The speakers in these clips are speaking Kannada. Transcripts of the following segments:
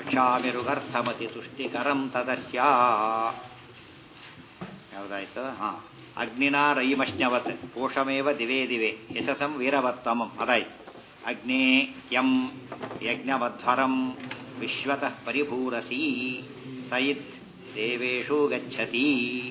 ವಕ್ಷ್ಯಾಮಿರುಗರ್ಥಮತಿ ತುಷ್ಟಿಕರಂ ತದಸ್ಯ ಯಾವುದಾಯ್ತು ಹಾಂ ಅಗ್ನಿನಾ ರಯಿಮಶ್ನವತ್ ಪೋಷಮೇವ ದಿವೇ ದಿವೆ ಯಶಸಂ ವೀರವತ್ತಮಂ ಅದಾಯ್ತು ಅಗ್ನೇ ಯಂ ಯಜ್ಞಮಧ್ವರಂ ವಿಶ್ವತಃ ಪರಿಭೂರಸಿ ಸಯಿತ್ ದೇವೇಶು ಗಚ್ಚತಿ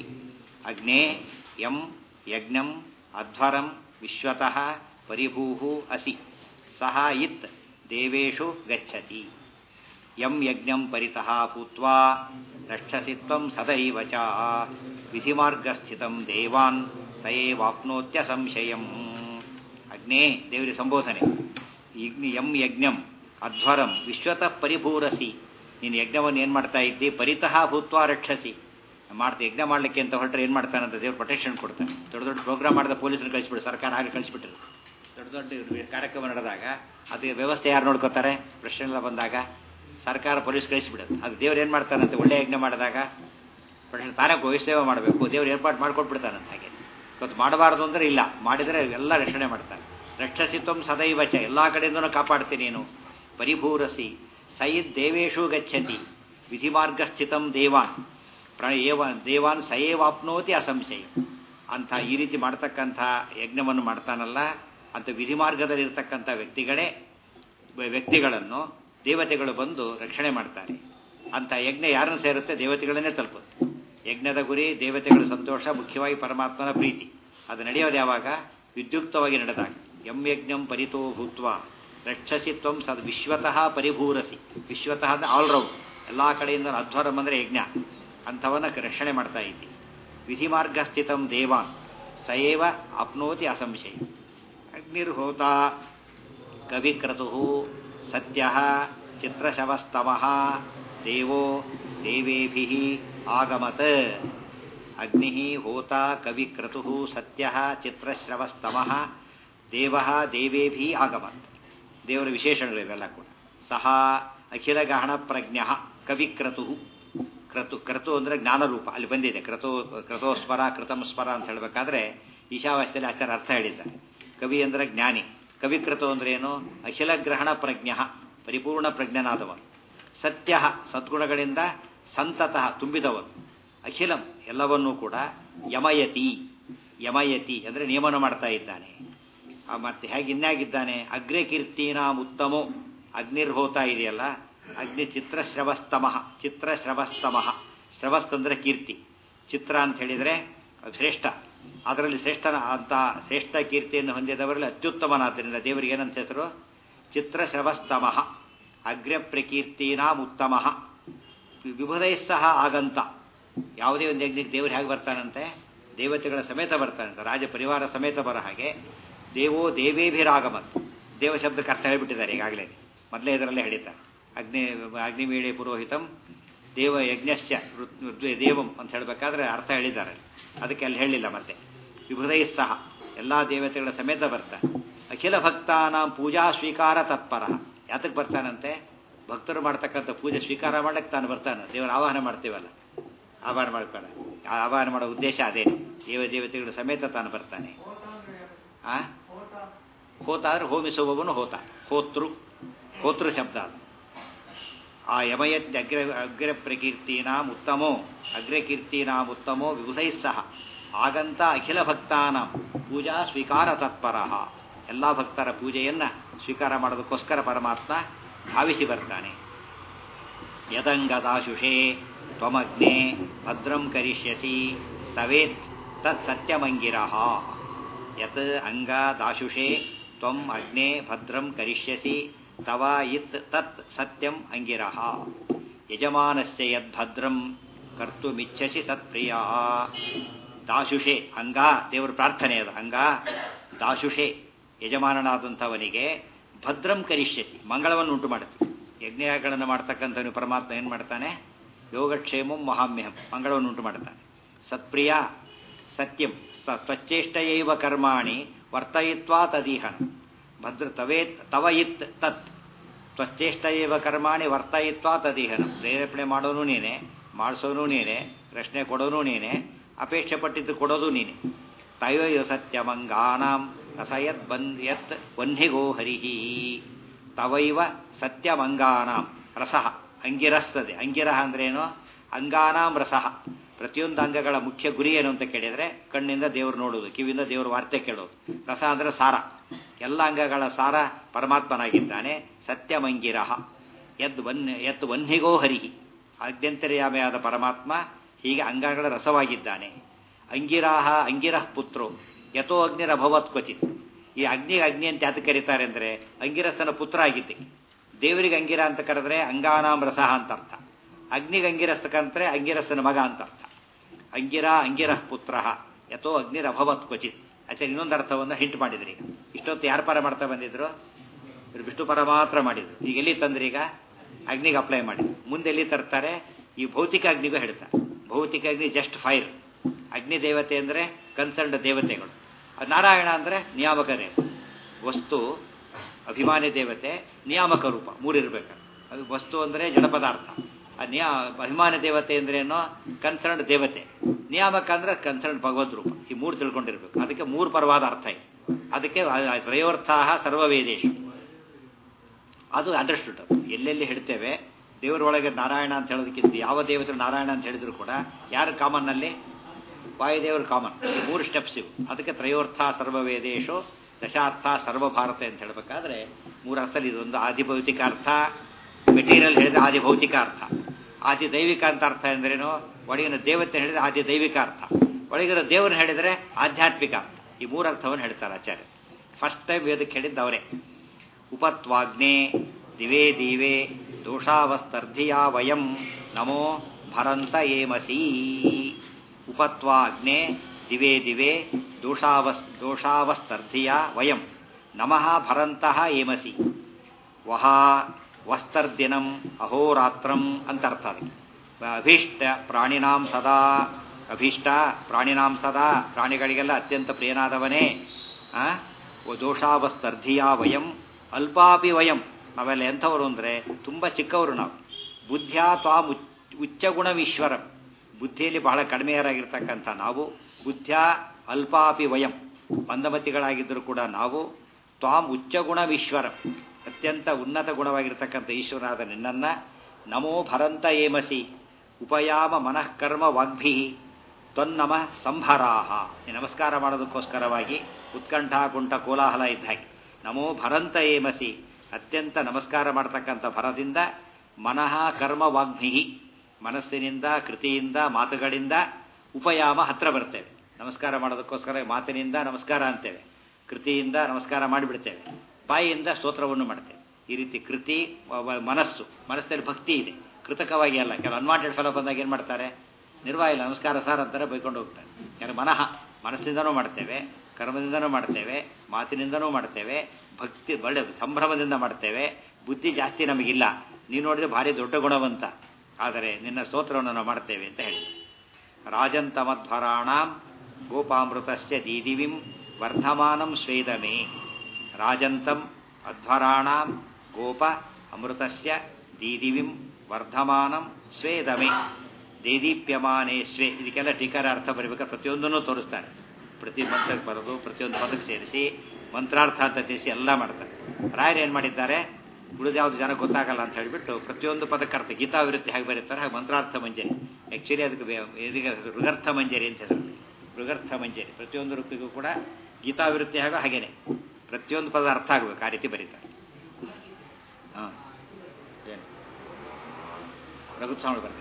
ಅಗ್ನೇ ಯಂ ಯಜ್ಞಂ ಅಧ್ವರಂ ವಿಶ್ವತಃ ಪರಿಭೂಃ ಅಸಿ ಸಹ ಇತ್ ದೇವೇಶು ಗಚ್ಚತಿ ಯಂ ಯಜ್ಞಂ ಪರಿತಃ ಭೂತ್ವಾ ರಕ್ಷಸಿ ತ್ವಂ ಸದೈವ ಚ ವಿಧಿಮಾರ್ಗಸ್ಥಿತಂ ದೇವಾನ್ ಸಯೇವಾಪ್ನೋತ್ಯ ಸಂಶಯಂ ಅಗ್ನೇ ದೇವರಿ ಸಂಬೋಧನೆ ಇಗ್ನಿ ಯಂ ಯಜ್ಞಂ ಅಧ್ವರಂ ವಿಶ್ವತಃ ಪರಿಭೂರಸಿ ನೀನು ಯಜ್ಞವನ್ನು ಏನು ಮಾಡ್ತಾ ಇದ್ದಿ ಪರಿತಃ ಭೂತ್ವಾ ರಕ್ಷಸಿ ಮಾಡ್ತಾ ಯಜ್ಞ ಮಾಡಲಿಕ್ಕೆ ಅಂತ ಹೊರಟ್ರೆ ಏನು ಮಾಡ್ತಾನಂತ ದೇವ್ರು ಪ್ರೊಟೆಕ್ಷನ್ ಕೊಡ್ತಾನೆ ದೊಡ್ಡ ದೊಡ್ಡ ಪ್ರೋಗ್ರಾಮ್ ಮಾಡಿದ ಪೊಲೀಸರು ಕಳಿಸ್ಬಿಟ್ಟು ಸರ್ಕಾರ ಹಾಗೆ ಕಳಿಸ್ಬಿಟ್ರು ದೊಡ್ಡ ದೊಡ್ಡ ಕಾರ್ಯಕ್ರಮ ನಡೆದಾಗ ಅದು ವ್ಯವಸ್ಥೆ ಯಾರು ನೋಡ್ಕೋತಾರೆ ಪ್ರಶ್ನೆ ಎಲ್ಲ ಬಂದಾಗ ಸರ್ಕಾರ ಪೊಲೀಸ್ ಕಳಿಸ್ಬಿಡೋದು ಅದು ದೇವ್ರು ಏನು ಮಾಡ್ತಾನಂತೆ ಒಳ್ಳೆ ಯಜ್ಞ ಮಾಡಿದಾಗ ಪ್ರಶ್ನೆ ತಾನೇ ಸೇವೆ ಮಾಡಬೇಕು ದೇವ್ರು ಏರ್ಪಾಡು ಮಾಡ್ಕೊಟ್ಬಿಡ್ತಾನಂತ ಹಾಗೆ ಇವತ್ತು ಮಾಡಬಾರ್ದು ಅಂದರೆ ಇಲ್ಲ ಮಾಡಿದರೆ ಎಲ್ಲ ರಕ್ಷಣೆ ಮಾಡ್ತಾರೆ ರಕ್ಷಸಿತ್ವಂ ಸದೈವಚ ಎಲ್ಲ ಕಡೆಯಿಂದನೂ ಕಾಪಾಡ್ತೀನಿ ನೀನು ಪರಿಭೂರಸಿ ಸಯಿದ್ ದೇವೇಶು ಗಚ್ಚತಿ ವಿಧಿಮಾರ್ಗ ಸ್ಥಿತಂ ದೇವಾನ್ ಪ್ರ ಏವ ದೇವಾನ್ ಸಯೇವಾಪ್ನೋತಿ ಅಸಂಶಯ ಅಂಥ ಈ ರೀತಿ ಮಾಡ್ತಕ್ಕಂಥ ಯಜ್ಞವನ್ನು ಮಾಡ್ತಾನಲ್ಲ ಅಂತ ವಿಧಿಮಾರ್ಗದಲ್ಲಿರ್ತಕ್ಕಂಥ ವ್ಯಕ್ತಿಗಳೇ ವ್ಯಕ್ತಿಗಳನ್ನು ದೇವತೆಗಳು ಬಂದು ರಕ್ಷಣೆ ಮಾಡ್ತಾರೆ ಅಂಥ ಯಜ್ಞ ಯಾರನ್ನು ಸೇರುತ್ತೆ ದೇವತೆಗಳನ್ನೇ ತಲುಪುತ್ತೆ ಯಜ್ಞದ ಗುರಿ ದೇವತೆಗಳ ಸಂತೋಷ ಮುಖ್ಯವಾಗಿ ಪರಮಾತ್ಮನ ಪ್ರೀತಿ ಅದು ನಡೆಯೋದು ಯಾವಾಗ ವಿದ್ಯುಕ್ತವಾಗಿ ನಡೆದಾಗ ಯಂ ಯಜ್ಞಂ ಪರಿತೋ ಭೂತ್ವ ರಕ್ಷಸಿ ತ್ವಂ ಸದ್ ವಿಶ್ವತಃ ಪರಿಭೂರಸಿ ವಿಶ್ವತಃ ಅಂದರೆ ಆಲ್ರೌಂಡ್ ಎಲ್ಲ ಕಡೆಯಿಂದ ಅಧ್ವರಂ ಅಂದರೆ ಯಜ್ಞ ಅಂಥವನ್ನ ರಕ್ಷಣೆ ಮಾಡ್ತಾ ಇದ್ದಿ ವಿಧಿಮಾರ್ಗ ಸ್ಥಿತಂ ದೇವಾನ್ ಸಯೇವ ಅಪ್ನೋತಿ ಅಸಂಶಯ ಅಗ್ನಿರ್ಹೋತ ಕವಿಕ್ರತು ಸತ್ಯ ಚಿತ್ರಶವಸ್ತಮ ದೇವೋ ದೇವೇಭಿ ಆಗಮತ್ ಅಗ್ನಿ ಹೋತ ಕವಿಕ್ರತು ಸತ್ಯ ಚಿತ್ರಶ್ರವಸ್ತಮ ದೇವ ದೇವೇಭಿ ಆಗಮತ್ ದೇವರ ವಿಶೇಷಣಗಳಿವೆಲ್ಲ ಕೂಡ ಸಹ ಅಖಿಲ ಗಹಣ ಪ್ರಜ್ಞ ಕವಿಕ್ರತು ಕ್ರತು ಕ್ರತು ಅಂದರೆ ಜ್ಞಾನರೂಪ ಅಲ್ಲಿ ಬಂದಿದೆ ಕ್ರತು ಕ್ರತೋಸ್ಮರ ಕೃತಂ ಸ್ಮರ ಅಂತ ಹೇಳಬೇಕಾದ್ರೆ ಈಶಾವಾಸ್ಯದಲ್ಲಿ ಆಚಾರ ಅರ್ಥ ಹೇಳಿದ್ದಾರೆ ಕವಿ ಅಂದರೆ ಜ್ಞಾನಿ ಕವಿಕೃತು ಅಂದ್ರೆ ಏನು ಅಖಿಲ ಗ್ರಹಣ ಪ್ರಜ್ಞ ಪರಿಪೂರ್ಣ ಪ್ರಜ್ಞನಾದವನು ಸತ್ಯ ಸದ್ಗುಣಗಳಿಂದ ಸಂತತಃ ತುಂಬಿದವನು ಅಖಿಲಂ ಎಲ್ಲವನ್ನೂ ಕೂಡ ಯಮಯತಿ ಯಮಯತಿ ಅಂದರೆ ನಿಯಮನ ಮಾಡ್ತಾ ಇದ್ದಾನೆ ಮತ್ತೆ ಹೇಗೆ ಇನ್ನಾಗಿದ್ದಾನೆ ಅಗ್ರೆ ಕೀರ್ತಿನಾಂ ಉತ್ತಮೋ ಅಗ್ನಿರ್ಹೋತ ಇದೆಯಲ್ಲ ಅಗ್ನಿ ಚಿತ್ರಶ್ರವಸ್ತಮಃ ಚಿತ್ರಶ್ರವಸ್ತಮಃ ಶ್ರವಸ್ತ ಅಂದರೆ ಕೀರ್ತಿ ಚಿತ್ರ ಅಂತ ಹೇಳಿದರೆ ಶ್ರೇಷ್ಠ ಅದರಲ್ಲಿ ಶ್ರೇಷ್ಠನ ಅಂತ ಶ್ರೇಷ್ಠ ಕೀರ್ತಿಯನ್ನು ಹೊಂದಿದವರಲ್ಲಿ ಅತ್ಯುತ್ತಮನಾದ್ದರಿಂದ ದೇವರಿಗೆ ಏನಂತ ಹೆಸರು ಚಿತ್ರಶ್ರವಸ್ತಮಃ ಅಗ್ರ ಪ್ರಕೀರ್ತಿನಾಂ ಉತ್ತಮ ವಿಭುಧೈ ಸಹ ಆಗಂತ ಯಾವುದೇ ಒಂದು ಯಜ್ಞಕ್ಕೆ ದೇವರು ಹೇಗೆ ಬರ್ತಾನಂತೆ ದೇವತೆಗಳ ಸಮೇತ ಬರ್ತಾನಂತೆ ರಾಜ ಪರಿವಾರ ಸಮೇತ ಬರೋ ಹಾಗೆ ದೇವೋ ದೇವೇಭಿರಾಗಮತ್ ದೇವ ಶಬ್ದಕ್ಕೆ ಅರ್ಥ ಹೇಳಿಬಿಟ್ಟಿದ್ದಾರೆ ಈಗಾಗಲೇ ಮೊದಲೇ ಇದರಲ್ಲೇ ಹೇಳಿದ್ದಾರೆ ಅಗ್ನಿ ಅಗ್ನಿವೀಳೆ ಪುರೋಹಿತಂ ದೇವ ಯಜ್ಞಶ್ಯ ದೇವಂ ಅಂತ ಹೇಳಬೇಕಾದ್ರೆ ಅರ್ಥ ಹೇಳಿದ್ದಾರೆ ಅದಕ್ಕೆ ಅಲ್ಲಿ ಹೇಳಿಲ್ಲ ಮತ್ತೆ ವಿಭುಧೈ ಸಹ ಎಲ್ಲ ದೇವತೆಗಳ ಸಮೇತ ಬರ್ತಾನೆ ಅಖಿಲ ಭಕ್ತಾನಾಂ ಪೂಜಾ ಸ್ವೀಕಾರ ತತ್ಪರ ಯಾತಕ್ಕೆ ಬರ್ತಾನಂತೆ ಭಕ್ತರು ಮಾಡ್ತಕ್ಕಂಥ ಪೂಜೆ ಸ್ವೀಕಾರ ಮಾಡಕ್ಕೆ ತಾನು ಬರ್ತಾನೆ ದೇವರ ಆವಾಹನೆ ಮಾಡ್ತೀವಲ್ಲ ಆವಾಹನೆ ಮಾಡ್ಬೇಡ ಆವಾಹನೆ ಮಾಡೋ ಉದ್ದೇಶ ಅದೇ ದೇವ ದೇವತೆಗಳ ಸಮೇತ ತಾನು ಬರ್ತಾನೆ ಆ ಹೋತ ಅಂದ್ರೆ ಹೋಮಿಸುವವನು ಹೋತ ಹೋತೃ ಹೋತೃ ಶಬ್ದ ಅದು ಆ ಯಮಯತ್ ಅಗ್ರ ಅಗ್ರ ಪ್ರಕೀರ್ತಿನಾಂ ಉತ್ತಮೋ ಅಗ್ರಕೀರ್ತಿನಾಂ ಉತ್ತಮೋ ವಿಭುಧೈ ಸಹ ಆಗಂತ ಅಖಿಲ ಭಕ್ತಾನಾಂ ಪೂಜಾ ಸ್ವೀಕಾರ ತತ್ಪರ ಎಲ್ಲ ಭಕ್ತರ ಪೂಜೆಯನ್ನ ಸ್ವೀಕಾರ ಮಾಡೋದಕ್ಕೋಸ್ಕರ ಪರಮಾತ್ಮ ಭಾವಿಸಿ ಬರ್ತಾನೆ ಯದಂಗದಾಶುಷೇ ತ್ವಮಗ್ನೆ ಭದ್ರಂ ಕರಿಷ್ಯಸಿ ತವೇತ್ ತತ್ ಸತ್ಯಮಂಗಿರಃ ಯತ್ ಅಂಗದಾಶುಷೇ ತ್ವಂ ಅಗ್ನೆ ಭದ್ರಂ ಕರಿಷ್ಯಸಿ ತವ ಇತ್ ತತ್ ಸತ್ಯಂ ಅಂಗಿರಃ ಯಜಮಾನಸ್ಯ ಯದ್ಭದ್ರಂ ಕರ್ತುಮಿಚ್ಛಸಿ ಸತ್ಪ್ರಿಯ ದಾಶುಷೆ ಅಂಗ ದೇವರ ಪ್ರಾರ್ಥನೆ ಅದು ಅಂಗ ದಾಶುಷೆ ಯಜಮಾನನಾದಂಥವನಿಗೆ ಭದ್ರಂ ಕರಿಷ್ಯಸಿ ಮಂಗಳವನ್ನು ಉಂಟು ಮಾಡುತ್ತೆ ಯಜ್ಞಗಳನ್ನು ಮಾಡ್ತಕ್ಕಂಥವನು ಪರಮಾತ್ಮ ಏನು ಮಾಡ್ತಾನೆ ಯೋಗಕ್ಷೇಮಂ ಮಹಾಮ್ಯಹಂ ಮಂಗಳವನ್ನು ಉಂಟು ಮಾಡ್ತಾನೆ ಸತ್ಪ್ರಿಯ ಸತ್ಯಂ ಸ ತ್ವಚ್ಚೇಷ್ಟಯೈವ ಕರ್ಮಾಣಿ ವರ್ತಯಿತ್ವಾ ತದೀಹನ ಭದ್ರ ತವೇತ್ ತವ ಇತ್ ತತ್ ತ್ವಚ್ಚೇಷ್ಟಯೈವ ಕರ್ಮಾಣಿ ವರ್ತಯಿತ್ವಾ ತದೀಹನ ಪ್ರೇರೇಪಣೆ ಮಾಡೋನು ನೀನೆ ಮಾಡಿಸೋನು ನೀನೆ ಪ್ರಶ್ನೆ ಕೊಡೋನು ನೀನೆ ಅಪೇಕ್ಷೆ ಪಟ್ಟಿದ್ದು ಕೊಡೋದು ನೀನೆ ತಯೋ ಸತ್ಯಮಂಗಾನಾಂ ರಸಯತ್ ಬನ್ ಯತ್ ವನ್ಹಿಗೋ ಹರಿಹಿ ತವೈವ ಸತ್ಯಮಂಗಾನಾಂ ರಸಃ ಅಂಗಿರಸ್ತದೆ ಅಂಗಿರಹ ಅಂದ್ರೇನು ಅಂಗಾನಾಂ ರಸಃ ಪ್ರತಿಯೊಂದು ಅಂಗಗಳ ಮುಖ್ಯ ಗುರಿ ಏನು ಅಂತ ಕೇಳಿದರೆ ಕಣ್ಣಿಂದ ದೇವರು ನೋಡುವುದು ಕಿವಿಯಿಂದ ದೇವರು ವಾರ್ತೆ ಕೇಳೋದು ರಸ ಅಂದರೆ ಸಾರ ಎಲ್ಲ ಅಂಗಗಳ ಸಾರ ಪರಮಾತ್ಮನಾಗಿದ್ದಾನೆ ಸತ್ಯಮಂಗಿರಹ ಯದ್ ವನ್ ಯತ್ ವನ್ಹಿಗೋ ಹರಿಹಿ ಆದ್ಯಂತರ್ಯಾಮೆಯಾದ ಪರಮಾತ್ಮ ಹೀಗೆ ಅಂಗಗಳ ರಸವಾಗಿದ್ದಾನೆ ಅಂಗಿರಾಹ ಅಂಗಿರಃ ಪುತ್ರೋ ಯಥೋ ಅಗ್ನಿರಭವತ್ ಕ್ವಚಿತ್ ಈ ಅಗ್ನಿಗೆ ಅಗ್ನಿ ಅಂತ ಯಾತ ಕರೀತಾರೆ ಅಂದರೆ ಅಂಗಿರಸನ ಪುತ್ರ ಆಗಿದ್ದೆ ದೇವರಿಗೆ ಅಂಗಿರ ಅಂತ ಕರೆದ್ರೆ ಅಂಗಾನಾಂ ರಸಃ ಅಂತ ಅರ್ಥ ಅಗ್ನಿಗೆ ಅಂಗಿರಸ್ತಕ್ಕಂದ್ರೆ ಅಂಗಿರಸನ ಮಗ ಅಂತ ಅರ್ಥ ಅಂಗಿರ ಅಂಗಿರಃ ಪುತ್ರ ಯಥೋ ಅಗ್ನಿರಭವತ್ ಕ್ವಚಿತ್ ಆಚಾರ್ಯ ಇನ್ನೊಂದು ಅರ್ಥವನ್ನು ಹಿಂಟ್ ಮಾಡಿದ್ರಿ ಈಗ ಇಷ್ಟೊತ್ತು ಯಾರ ಪರ ಮಾಡ್ತಾ ಬಂದಿದ್ರು ಇವರು ವಿಷ್ಣು ಪರ ಮಾತ್ರ ಮಾಡಿದ್ರು ಈಗ ಎಲ್ಲಿ ತಂದ್ರಿ ಈಗ ಅಗ್ನಿಗೆ ಅಪ್ಲೈ ಮಾಡಿದ್ರು ಮುಂದೆ ಎಲ್ಲಿ ತರ್ತಾರೆ ಈ ಭೌತಿಕ ಅಗ್ನಿಗೂ ಹೇಳ್ತಾರೆ ಭೌತಿಕ ಅಗ್ನಿ ಜಸ್ಟ್ ಫೈರ್ ಅಗ್ನಿ ದೇವತೆ ಅಂದರೆ ಕನ್ಸರ್ನ್ಡ್ ದೇವತೆಗಳು ಅದು ನಾರಾಯಣ ಅಂದರೆ ನಿಯಾಮಕ ದೇವತೆ ವಸ್ತು ಅಭಿಮಾನಿ ದೇವತೆ ನಿಯಾಮಕ ರೂಪ ಮೂರಿರ್ಬೇಕು ಅದು ವಸ್ತು ಅಂದರೆ ಜಡ ಪದಾರ್ಥ ಆ ನಿಯಾ ಅಭಿಮಾನಿ ದೇವತೆ ಅಂದ್ರೇನೋ ಕನ್ಸರ್ನ್ಡ್ ದೇವತೆ ನಿಯಾಮಕ ಅಂದ್ರೆ ಕನ್ಸರ್ನ್ಡ್ ಭಗವದ್ ರೂಪ ಈ ಮೂರು ತಿಳ್ಕೊಂಡಿರ್ಬೇಕು ಅದಕ್ಕೆ ಮೂರು ಪರವಾದ ಅರ್ಥ ಇದೆ ಅದಕ್ಕೆ ತ್ರಯೋರ್ಥಾ ಸರ್ವವೇದೇಶು ಅದು ಅಂಡರ್ಸ್ಟುಡ್ ಎಲ್ಲೆಲ್ಲಿ ಹೇಳ್ತೇವೆ ದೇವರೊಳಗೆ ನಾರಾಯಣ ಅಂತ ಹೇಳೋದಕ್ಕಿಂತ ಯಾವ ದೇವತೆ ನಾರಾಯಣ ಅಂತ ಹೇಳಿದ್ರು ಕೂಡ ಯಾರು ಕಾಮನ್ನಲ್ಲಿ ವಾಯುದೇವರು ಕಾಮನ್ ಈ ಮೂರು ಸ್ಟೆಪ್ಸ್ ಇವು ಅದಕ್ಕೆ ತ್ರಯೋರ್ಥ ಸರ್ವವೇದೇಶು ದಶಾರ್ಥ ಸರ್ವಭಾರತ ಅಂತ ಹೇಳಬೇಕಾದ್ರೆ ಮೂರು ಅರ್ಥದಲ್ಲಿ ಇದೊಂದು ಆದಿಭೌತಿಕ ಅರ್ಥ ಮೆಟೀರಿಯಲ್ ಹೇಳಿದ್ರೆ ಆದಿಭೌತಿಕ ಅರ್ಥ ಆದಿ ದೈವಿಕ ಅಂತ ಅರ್ಥ ಎಂದ್ರೇನು ಒಳಗಿನ ದೇವತೆ ಹೇಳಿದ್ರೆ ಆದಿ ದೈವಿಕ ಅರ್ಥ ಒಳಗಿನ ದೇವರನ್ನ ಹೇಳಿದರೆ ಆಧ್ಯಾತ್ಮಿಕ ಅರ್ಥ ಈ ಮೂರು ಅರ್ಥವನ್ನು ಹೇಳ್ತಾರೆ ಆಚಾರ್ಯ ಫಸ್ಟ್ ಟೈಮ್ ವೇದಕ್ಕೆ ಹೇಳಿದ್ದು ಅವರೇ ಉಪತ್ವಾಗ್ನೇ ದಿವೇ ದಿವೇ ದೋಷಾವಸ್ತರ್ಧಿಯಾ ವಯಂ ನಮೋ ಭರಂತ ಏಮಸಿ ಉಪತ್ವಾಗ್ನೇ ದಿವೇ ದಿವೇ ದೋಷಾವಸ್ ದೋಷಾವಸ್ತರ್ಧಿಯ ವಯಂ ನಮಃ ಭರಂತಹ ಏಮಸಿ ವಹಾ ವಸ್ತರ್ದಿನಂ ಅಹೋರಾತ್ರಂ ಅಂತ ಅರ್ಥ ಅದಕ್ಕೆ ಅಭೀಷ್ಟ ಪ್ರಾಣಿನಾಂ ಸದಾ ಅಭೀಷ್ಟ ಪ್ರಾಣಿನಾಂ ಸದಾ ಪ್ರಾಣಿಗಳಿಗೆಲ್ಲ ಅತ್ಯಂತ ಪ್ರಿಯನಾದವನೇ ದೋಷಾವಸ್ತರ್ಧಿಯ ವಯಂ ಅಲ್ಪಾಪಿ ವಯಂ ನಾವೆಲ್ಲ ಎಂಥವರು ಅಂದರೆ ತುಂಬ ಚಿಕ್ಕವರು ನಾವು ಬುದ್ಧಿಯ ತ್ವಾಂ ಉಚ್ಚಗುಣವೀಶ್ವರಂ ಬುದ್ಧಿಯಲ್ಲಿ ಬಹಳ ಕಡಿಮೆಯರಾಗಿರ್ತಕ್ಕಂಥ ನಾವು ಬುದ್ಧ ಅಲ್ಪಾಪಿ ವಯಂ ಮಂದಮತಿಗಳಾಗಿದ್ದರೂ ಕೂಡ ನಾವು ತ್ವಾಂ ಉಚ್ಚಗುಣವೀಶ್ವರಂ ಅತ್ಯಂತ ಉನ್ನತ ಗುಣವಾಗಿರ್ತಕ್ಕಂಥ ಈಶ್ವರನಾದ ನಿನ್ನನ್ನ ನಮೋ ಭರಂತ ಏಮಸಿ ಉಪಯಾಮ ಮನಃಕರ್ಮ ವಾಗ್ಭಿ ತ್ವನ್ನಮ ಸಂಭರಾಹ ನಮಸ್ಕಾರ ಮಾಡೋದಕ್ಕೋಸ್ಕರವಾಗಿ ಉತ್ಕಂಠ ಕುಂಠ ಕೋಲಾಹಲ ಇದ್ದ ಹಾಗೆ ನಮೋ ಭರಂತ ಏಮಸಿ ಅತ್ಯಂತ ನಮಸ್ಕಾರ ಮಾಡತಕ್ಕಂಥ ಭರದಿಂದ ಮನಃ ಕರ್ಮ ವಾಗ್ಭಿ ಮನಸ್ಸಿನಿಂದ ಕೃತಿಯಿಂದ ಮಾತುಗಳಿಂದ ಉಪಯಾಮ ಹತ್ರ ಬರ್ತೇವೆ ನಮಸ್ಕಾರ ಮಾಡೋದಕ್ಕೋಸ್ಕರ ಮಾತಿನಿಂದ ನಮಸ್ಕಾರ ಅಂತೇವೆ ಕೃತಿಯಿಂದ ನಮಸ್ಕಾರ ಮಾಡಿಬಿಡ್ತೇವೆ ಬಾಯಿಯಿಂದ ಸ್ತೋತ್ರವನ್ನು ಮಾಡ್ತೇವೆ ಈ ರೀತಿ ಕೃತಿ ಮನಸ್ಸು ಮನಸ್ಸಲ್ಲಿ ಭಕ್ತಿ ಇದೆ ಕೃತಕವಾಗಿ ಅಲ್ಲ ಕೆಲವು ಅನ್ವಾಂಟೆಡ್ ಫಲ ಬಂದಾಗ ಏನು ಮಾಡ್ತಾರೆ ನಿರ್ವಾಹ ಇಲ್ಲ ನಮಸ್ಕಾರ ಸಾರ್ ಅಂತಾರೆ ಬೈಕೊಂಡು ಹೋಗ್ತಾರೆ ಯಾರು ಮನಃ ಮನಸ್ಸಿಂದನೂ ಮಾಡ್ತೇವೆ ಕರ್ಮದಿಂದನೂ ಮಾಡ್ತೇವೆ ಮಾತಿನಿಂದನೂ ಮಾಡ್ತೇವೆ ಭಕ್ತಿ ಒಳ್ಳೆ ಸಂಭ್ರಮದಿಂದ ಮಾಡ್ತೇವೆ ಬುದ್ಧಿ ಜಾಸ್ತಿ ನಮಗಿಲ್ಲ ನೀವು ನೋಡಿದ್ರೆ ಭಾರಿ ದೊಡ್ಡ ಗುಣವಂತ ಆದರೆ ನಿನ್ನ ಸ್ತೋತ್ರವನ್ನು ನಾವು ಮಾಡ್ತೇವೆ ಅಂತ ಹೇಳಿ ರಾಜಂತಮಧ್ವರಾಣಾಂ ಗೋಪಾಮೃತಸ್ಯ ದೀದಿವಿಂ ವರ್ಧಮಾನಂ ಸ್ವೇದಮೇ ರಾಜಂತಂ ಅಧ್ವರಾಣಾಂ ಗೋಪ ಅಮೃತಸ್ಯ ದೀದಿವಿಂ ವರ್ಧಮಾನಂ ಸ್ವೇದಮೆ ದೇದೀಪ್ಯಮಾನೇ ಸ್ವೇ ಇದಕ್ಕೆಲ್ಲ ಟೀಕಾರ ಅರ್ಥ ಬರಬೇಕಾದ್ರೆ ಪ್ರತಿಯೊಂದನ್ನು ತೋರಿಸ್ತಾರೆ ಪ್ರತಿ ಮಂತ್ರಕ್ಕೆ ಬರೋದು ಪ್ರತಿಯೊಂದು ಪದಕ್ಕೆ ಸೇರಿಸಿ ಮಂತ್ರಾರ್ಥ ಅಂತ ತಿಳಿಸಿ ಎಲ್ಲ ಮಾಡ್ತಾರೆ ರಾಯರು ಏನು ಮಾಡಿದ್ದಾರೆ ಉಳಿದ್ಯಾವ್ದು ಜನ ಗೊತ್ತಾಗಲ್ಲ ಅಂತ ಹೇಳಿಬಿಟ್ಟು ಪ್ರತಿಯೊಂದು ಪದಕ್ಕೆ ಅರ್ಥ ಗೀತಾವಿರುತ್ತಿ ಹೇಗೆ ಬರೀತಾರೆ ಹಾಗೆ ಮಂತ್ರಾರ್ಥ ಮಂಜರಿ ಆ್ಯಕ್ಚುಲಿ ಅದಕ್ಕೆ ಇದಕ್ಕೆ ಋಗರ್ಥ ಮಂಜರಿ ಅಂತ ಹೆಸರು ಋಗರ್ಥ ಮಂಜರಿ ಪ್ರತಿಯೊಂದು ರೂಪಿಗೂ ಕೂಡ ಗೀತಾವಿರುತ್ತಿ ಹಾಗೋ ಹಾಗೇನೆ ಪ್ರತಿಯೊಂದು ಪದ ಅರ್ಥ ಆಗಬೇಕು ಆ ರೀತಿ ಬರೀತಾರೆ ಹಾಂ ಏನು ರಘುಸ್ವಾಮಿ ಬರ್ತಾರೆ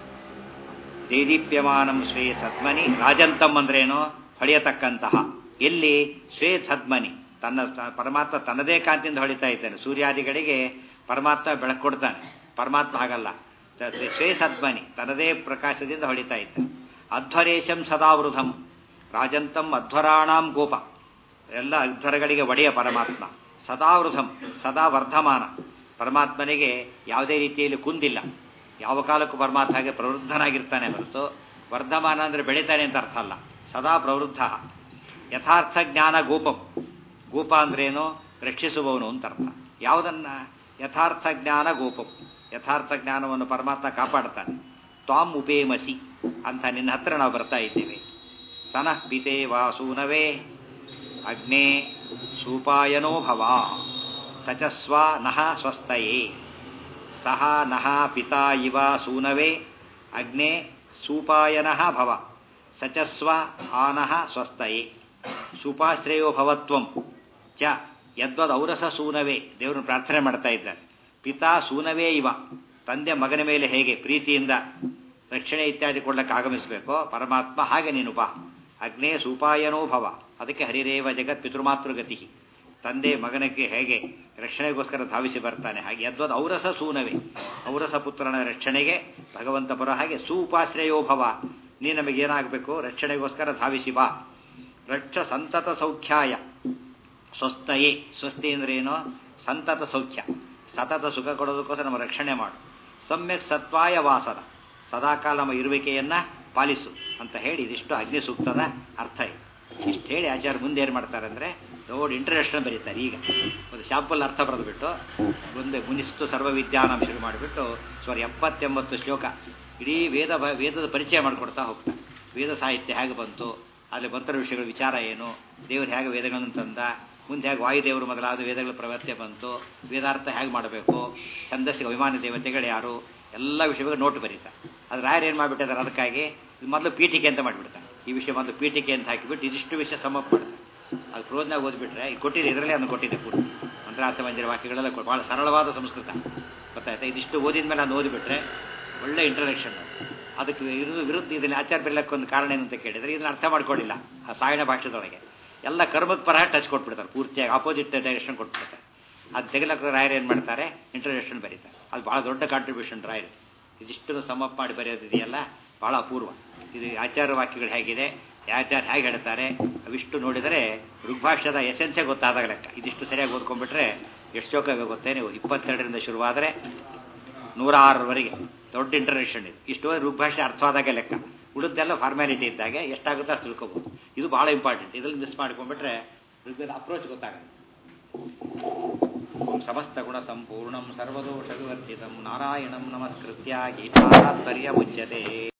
ದೇದೀಪ್ಯಮಾನಂ ಸ್ವೇ ಸದ್ಮನಿ ರಾಜಂತಂ ಅಂದ್ರೇನು ಹೊಳೆಯತಕ್ಕಂತಹ ಎಲ್ಲಿ ಸ್ವೇ ಸದ್ಮನಿ ತನ್ನ ಪರಮಾತ್ಮ ತನ್ನದೇ ಕಾಂತಿಯಿಂದ ಹೊಳಿತಾ ಇದ್ದಾನೆ ಸೂರ್ಯಾದಿಗಳಿಗೆ ಪರಮಾತ್ಮ ಬೆಳಕು ಕೊಡ್ತಾನೆ ಪರಮಾತ್ಮ ಹಾಗಲ್ಲ ಸ್ವೇ ಸದ್ಮನಿ ತನ್ನದೇ ಪ್ರಕಾಶದಿಂದ ಹೊಳಿತಾ ಇದ್ದಾನೆ ಅಧ್ವರೇಶಂ ಸದಾವೃಧಂ ರಾಜಂತಂ ಅಧ್ವರಾಣಾಂ ಗೋಪ ಎಲ್ಲ ಅಧ್ವರಗಳಿಗೆ ಒಡೆಯ ಪರಮಾತ್ಮ ಸದಾವೃಧಂ ಸದಾ ವರ್ಧಮಾನ ಪರಮಾತ್ಮನಿಗೆ ಯಾವುದೇ ರೀತಿಯಲ್ಲಿ ಕುಂದಿಲ್ಲ ಯಾವ ಕಾಲಕ್ಕೂ ಪರಮಾತ್ಮ ಹಾಗೆ ಪ್ರವೃದ್ಧನಾಗಿರ್ತಾನೆ ಹೊರತು ವರ್ಧಮಾನ ಅಂದರೆ ಬೆಳೀತಾನೆ ಅಂತ ಅರ್ಥ ಅಲ್ಲ ಸದಾ ಪ್ರವೃದ್ಧ ಯಥಾರ್ಥ ಜ್ಞಾನ ಗೋಪಂ ಗೋಪ ಅಂದ್ರೇನು ರಕ್ಷಿಸುವವನು ಅಂತ ಅರ್ಥ ಯಾವುದನ್ನ ಯಥಾರ್ಥ ಜ್ಞಾನ ಗೋಪಂ ಯಥಾರ್ಥ ಜ್ಞಾನವನ್ನು ಪರಮಾತ್ಮ ಕಾಪಾಡ್ತಾನೆ ತ್ವಾಂ ಉಪೇಮಸಿ ಅಂತ ನಿನ್ನ ಹತ್ರ ನಾವು ಬರ್ತಾ ಇದ್ದೇವೆ ಸನಃ ಪಿತೆ ವಾಸೂನವೇ ಅಗ್ನೇ ಸೂಪಾಯನೋ ಭವ ಸಚಸ್ವ ನಃ ಸ್ವಸ್ತಯೇ ಸಹ ನಹ ಪಿತಾ ಇವ ಸೂನವೇ ಅಗ್ನೆ ಸೂಪಾಯನಃ ಭವ ಸಚಸ್ವ ಆನಃ ಸ್ವಸ್ಥಯೇ ಸುಪಾಶ್ರಯೋ ಭವತ್ವಂ ಚ ಯದ್ವದ್ ಔರಸ ಸೂನವೇ ದೇವರನ್ನು ಪ್ರಾರ್ಥನೆ ಮಾಡ್ತಾ ಇದ್ದಾರೆ ಪಿತಾ ಸೂನವೇ ಇವ ತಂದೆ ಮಗನ ಮೇಲೆ ಹೇಗೆ ಪ್ರೀತಿಯಿಂದ ರಕ್ಷಣೆ ಇತ್ಯಾದಿ ಕೊಡ್ಲಿಕ್ಕೆ ಆಗಮಿಸಬೇಕೋ ಪರಮಾತ್ಮ ಹಾಗೆ ನೀನು ಬಾ ಅಗ್ನೇ ಸೂಪಾಯನೋ ಭವ ಅದಕ್ಕೆ ಹರಿರೇವ ಜಗತ್ ಪಿತೃಮಾತೃಗತಿ ತಂದೆ ಮಗನಿಗೆ ಹೇಗೆ ರಕ್ಷಣೆಗೋಸ್ಕರ ಧಾವಿಸಿ ಬರ್ತಾನೆ ಹಾಗೆ ಯದ್ವದ್ ಔರಸ ಸೂನವೇ ಔರಸ ಪುತ್ರನ ರಕ್ಷಣೆಗೆ ಭಗವಂತ ಬರೋ ಹಾಗೆ ಸೂಪಾಶ್ರಯೋ ಭವ ನೀ ನಮಗೇನಾಗಬೇಕು ರಕ್ಷಣೆಗೋಸ್ಕರ ಧಾವಿಸಿ ಬಾ ರಕ್ಷ ಸಂತತ ಸೌಖ್ಯಾಯ ಸ್ವಸ್ಥಯೇ ಸ್ವಸ್ತಿ ಅಂದ್ರೆ ಏನು ಸಂತತ ಸೌಖ್ಯ ಸತತ ಸುಖ ಕೊಡೋದಕ್ಕೋಸ್ಕರ ನಮ್ಮ ರಕ್ಷಣೆ ಮಾಡು ಸಮ್ಯಕ್ ಸತ್ವಾಯ ವಾಸದ ಸದಾಕಾಲ ನಮ್ಮ ಇರುವಿಕೆಯನ್ನ ಪಾಲಿಸು ಅಂತ ಹೇಳಿ ಇದಿಷ್ಟು ಅಗ್ನಿ ಸೂಕ್ತದ ಅರ್ಥ ಇದೆ ಇಷ್ಟು ಹೇಳಿ ಆಚಾರ್ಯ ಮುಂದೆ ಏನು ಮಾಡ್ತಾರೆ ಅಂದರೆ ನೋಡಿ ಇಂಟ್ರಡಕ್ಷನ್ ಬರೀತಾರೆ ಈಗ ಒಂದು ಶಾಂಪಲ್ ಅರ್ಥ ಬರೆದುಬಿಟ್ಟು ಮುಂದೆ ಮುನಿಸ್ತು ಸರ್ವವಿದ್ಯಾನಾಂ ಶುರು ಮಾಡಿಬಿಟ್ಟು ಸುಮಾರು ಎಪ್ಪತ್ತೆಂಬತ್ತು ಶ್ಲೋಕ ಇಡೀ ವೇದ ಬ- ವೇದದ ಪರಿಚಯ ಮಾಡಿಕೊಡ್ತಾ ಹೋಗ್ತಾರೆ ವೇದ ಸಾಹಿತ್ಯ ಹೇಗೆ ಬಂತು ಅಲ್ಲಿ ಮಂತ್ರ ವಿಷಯಗಳ ವಿಚಾರ ಏನು ದೇವರು ಹೇಗೆ ವೇದಗಳನ್ನು ತಂದ ಮುಂದೆ ಹೇಗೆ ವಾಯುದೇವರು ಮೊದಲಾದ ವೇದಗಳ ಪ್ರವರ್ತೆ ಬಂತು ವೇದಾರ್ಥ ಹೇಗೆ ಮಾಡಬೇಕು ಛಂದಸ್ಸಿಗೆ ಅಭಿಮಾನಿ ದೇವತೆಗಳು ಯಾರು ಎಲ್ಲ ವಿಷಯಗಳು ನೋಟ್ ಬರೀತಾರೆ ಅದು ರಾಯರು ಏನು ಮಾಡಿಬಿಟ್ಟಿದ್ದಾರೆ ಅದಕ್ಕಾಗಿ ಇದು ಮೊದಲು ಪೀಠಿಕೆ ಅಂತ ಮಾಡಿಬಿಡ್ತಾರೆ ಈ ವಿಷಯ ಮೊದಲು ಪೀಠಿಕೆ ಅಂತ ಹಾಕಿಬಿಟ್ಟು ಇದಿಷ್ಟು ವಿಷಯ ಸಮ ಮಾಡ್ತಾರೆ ಅದು ಕ್ರೋಜ್ನಾಗ ಓದ್ಬಿಟ್ರೆ ಈಗ ಕೊಟ್ಟಿದೆ ಇದರಲ್ಲೇ ಅದನ್ನು ಕೊಟ್ಟಿದೆ ಪೂರ್ತಿ ಮಂತ್ರಾರ್ಥ ಮಂದಿರ ವಾಕ್ಯಗಳೆಲ್ಲ ಕೊಟ್ಟು ಭಾಳ ಸರಳವಾದ ಸಂಸ್ಕೃತ ಗೊತ್ತಾಯ್ತಾ ಇದಿಷ್ಟು ಓದಿದ ಮೇಲೆ ಅದನ್ನು ಓದಿಬಿಟ್ರೆ ಒಳ್ಳೆ ಇಂಟ್ರಡಕ್ಷನ್ ಅದಕ್ಕೆ ವಿರುದ್ಧ ವಿರುದ್ಧ ಇದನ್ನು ಆಚಾರ ಬರಲಿಕ್ಕೆ ಒಂದು ಕಾರಣ ಏನು ಅಂತ ಕೇಳಿದರೆ ಇದನ್ನು ಅರ್ಥ ಮಾಡ್ಕೊಳ್ಳಿಲ್ಲ ಆ ಸಾಯಣ ಭಾಷೆದೊಳಗೆ ಎಲ್ಲ ಕರ್ಮದ ಪರ ಟಚ್ ಕೊಟ್ಬಿಡ್ತಾರೆ ಪೂರ್ತಿಯಾಗಿ ಆಪೋಸಿಟ್ ಡೈರೆಕ್ಷನ್ ಕೊಟ್ಬಿಡ್ತಾರೆ ಅದು ತೆಗಿಲಕ್ಕೆ ರಾಯರು ಏನು ಮಾಡ್ತಾರೆ ಇಂಟ್ರಡಕ್ಷನ್ ಬರೀತಾರೆ ಅದು ಭಾಳ ದೊಡ್ಡ ಕಾಂಟ್ರಿಬ್ಯೂಷನ್ ರಾಯರು ಇದಿಷ್ಟು ಸಮಪ್ ಮಾಡಿ ಬರೆಯೋದಿದೆಯಲ್ಲ ಭಾಳ ಅಪೂರ್ವ ಇದು ಆಚಾರ ವಾಕ್ಯಗಳು ಹೇಗಿದೆ ಆಚಾರ ಹೇಗೆ ಹೇಳ್ತಾರೆ ಅವಿಷ್ಟು ನೋಡಿದರೆ ಋಗ್ಭಾಷ್ಯದ ಎಸೆನ್ಸೇ ಗೊತ್ತಾದಾಗ ಲೆಕ್ಕ ಇದಿಷ್ಟು ಸರಿಯಾಗಿ ಓದ್ಕೊಂಡ್ಬಿಟ್ರೆ ಎಷ್ಟು ಶ್ಲೋಕ ಗೊತ್ತೇ ನೀವು ಇಪ್ಪತ್ತೆರಡರಿಂದ ಶುರುವಾದರೆ ನೂರ ಆರರವರೆಗೆ ದೊಡ್ಡ ಇಂಟರ್ನೆಷನ್ ಇದು ಇಷ್ಟು ಋಗ್ಭಾಷೆ ಅರ್ಥವಾದಾಗೆ ಲೆಕ್ಕ ಉಳಿದೆಲ್ಲ ಫಾರ್ಮ್ಯಾಲಿಟಿ ಇದ್ದಾಗ ಎಷ್ಟಾಗುತ್ತೋ ಅಷ್ಟು ತಿಳ್ಕೊಬೋದು ಇದು ಭಾಳ ಇಂಪಾರ್ಟೆಂಟ್ ಇದ್ರಲ್ಲಿ ಮಿಸ್ ಮಾಡ್ಕೊಂಡ್ಬಿಟ್ರೆ ಋಗ್ವೇದ ಅಪ್ರೋಚ್ ಗೊತ್ತಾಗಲ್ಲ ಓಂ ಸಮಸ್ತ ಗುಣ ಸಂಪೂರ್ಣಂ ಸರ್ವದೋಷ ವಿವರ್ಜಿತಂ ನಾರಾಯಣಂ ನಮಸ್ಕೃತ್ಯ ಗೀತಾ ತಾತ್ಪರ್ಯ ಮುಚ್ಯತೆ